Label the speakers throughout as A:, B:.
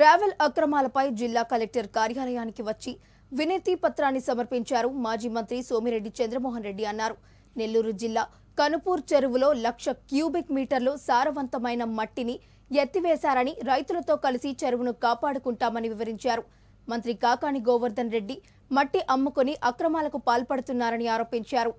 A: gravel అక్రమాలపై జిల్లా collector కార్యాలయానికి వచ్చి వినతి పత్రాన్ని సమర్పించారు మాజీ మంత్రి సోమిరెడ్డి చంద్రమోహన్ రెడ్డి అన్నారు నెల్లూరు జిల్లా కనుపూర్ చెరువులో లక్ష క్యూబిక్ మీటర్లు సారవంతమైన మట్టిని ఎత్తివేశారని రైతులతో కలిసి చెరువును కాపాడుకుంటామని వివరించారు మంత్రి కాకాని గోవర్ధన్ రెడ్డి మట్టి అమ్ముకుని అక్రమాలకు పాల్పడుతున్నారని ఆరోపించారు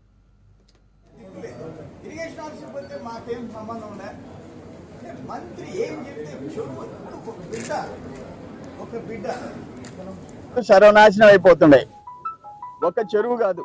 B: ఇరిగేషన్ ఆఫీసర్ పోతే మాకేం సంబంధం లే మంత్రి ఏం చెప్తే చెరువు ఒక బిడ్డ ఒక బిడ్డ సర్వనాశనం అయిపోతున్నాయి ఒక చెరువు కాదు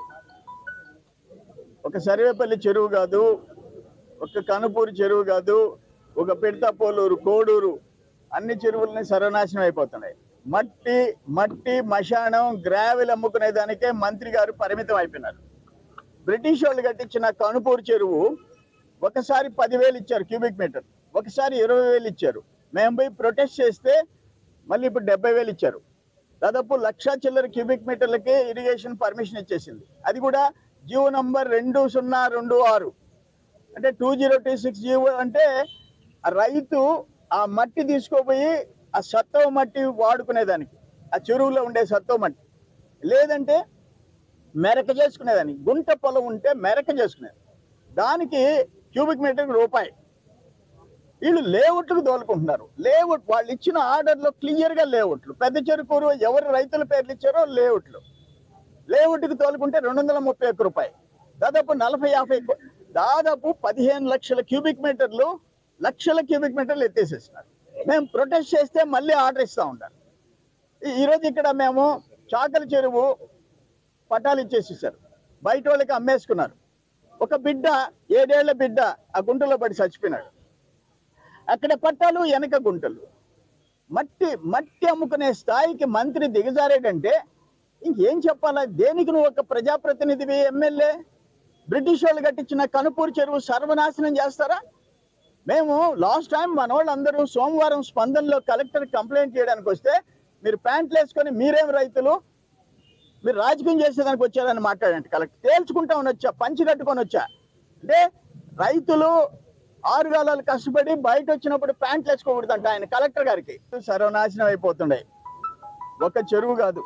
B: ఒక సర్వేపల్లి చెరువు కాదు ఒక కనుపూరు చెరువు కాదు ఒక పిడతపోలూరు కోడూరు అన్ని చెరువులని సర్వనాశనం అయిపోతున్నాయి మట్టి మట్టి మశానం గ్రావెల్ అమ్ముకునే దానికే మంత్రి గారు పరిమితం అయిపోయినారు బ్రిటిష్ వాళ్ళు కట్టించిన కనుపూరు చెరువు ఒకసారి పదివేలు ఇచ్చారు క్యూబిక్ మీటర్ ఒకసారి ఇరవై వేలు ఇచ్చారు మేము పోయి ప్రొటెస్ట్ చేస్తే మళ్ళీ ఇప్పుడు డెబ్బై వేలు ఇచ్చారు దాదాపు లక్ష చిల్లర క్యూబిక్ మీటర్లకి ఇరిగేషన్ పర్మిషన్ ఇచ్చేసింది అది కూడా జీవో నంబర్ రెండు సున్నా రెండు ఆరు అంటే two zero two six GO అంటే ఆ రైతు ఆ మట్టి తీసుకోపోయి ఆ సత్వ మట్టి వాడుకునేదానికి ఆ చెరువులో ఉండే సత్వ మట్టి లేదంటే మెరక చేసుకునేదాన్ని గుంట పొలం ఉంటే మెరక చేసుకునేది దానికి క్యూబిక్ మీటర్ రూపాయి వీళ్ళు లేఅవుట్లకు తోలుకుంటున్నారు లేఅవుట్ వాళ్ళు ఇచ్చిన ఆర్డర్లో క్లియర్గా లేఅవుట్లు పెద్ద చెరుకూరు ఎవరు రైతుల పేర్లు ఇచ్చారో లేఅవుట్లు లేఅవుట్కి తోలుకుంటే రెండు వందల ముప్పై ఒక్క రూపాయి దాదాపు నలభై యాభై కో- దాదాపు పదిహేను లక్షల క్యూబిక్ మీటర్లు లక్షల క్యూబిక్ మీటర్లు ఎత్తేసేసినారు మేము ప్రొటెస్ట్ చేస్తే మళ్ళీ ఆర్డర్ ఇస్తూ ఉంటారు ఈ- ఈరోజు ఇక్కడ మేము చాకలి చెరువు పట్టాలు ఇచ్చేసేసారు బయట వాళ్ళకి అమ్మేసుకున్నారు ఒక బిడ్డ ఏడేళ్ల బిడ్డ ఆ గుంటలో పడి చచ్చిపోయినాడు అక్కడ పట్టాలు వెనక గుంటలు మట్టి మట్టి అమ్ముకునే స్థాయికి మంత్రి దిగజారేటంటే ఇంకేం చెప్పాలా దేనికి నువ్వు ఒక ప్రజాప్రతినిధివి ఎమ్మెల్యే బ్రిటిష్ వాళ్ళు కట్టించిన కనుపూరు చెరువు సర్వనాశనం చేస్తారా మేము లాస్ట్ టైం మన వాళ్ళందరూ సోమవారం స్పందనలో కలెక్టర్ కంప్లైంట్ చేయడానికి వస్తే మీరు ప్యాంట్లు వేసుకొని మీరేం రైతులు మీరు రాజకీయం చేసేదానికి వచ్చారని మాట్లాడండి కలెక్టర్ తేల్చుకుంటామని వచ్చా పంచి కట్టుకొని వచ్చా అంటే రైతులు ఆరుగాలాలు కష్టపడి బయట వచ్చినప్పుడు ప్యాంట్లు వేసుకోకూడదంట ఆయన కలెక్టర్ గారికి సర్వనాశనం అయిపోతుండే ఒక చెరువు కాదు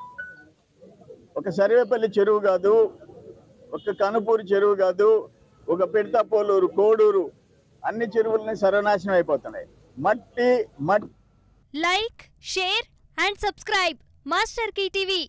B: ఒక సర్వేపల్లి చెరువు కాదు ఒక కనుపూరు చెరువు కాదు ఒక పిడతపోలూరు కోడూరు అన్ని చెరువులని సర్వనాశనం అయిపోతున్నాయి మట్టి మట్టి
C: like share and subscribe master TV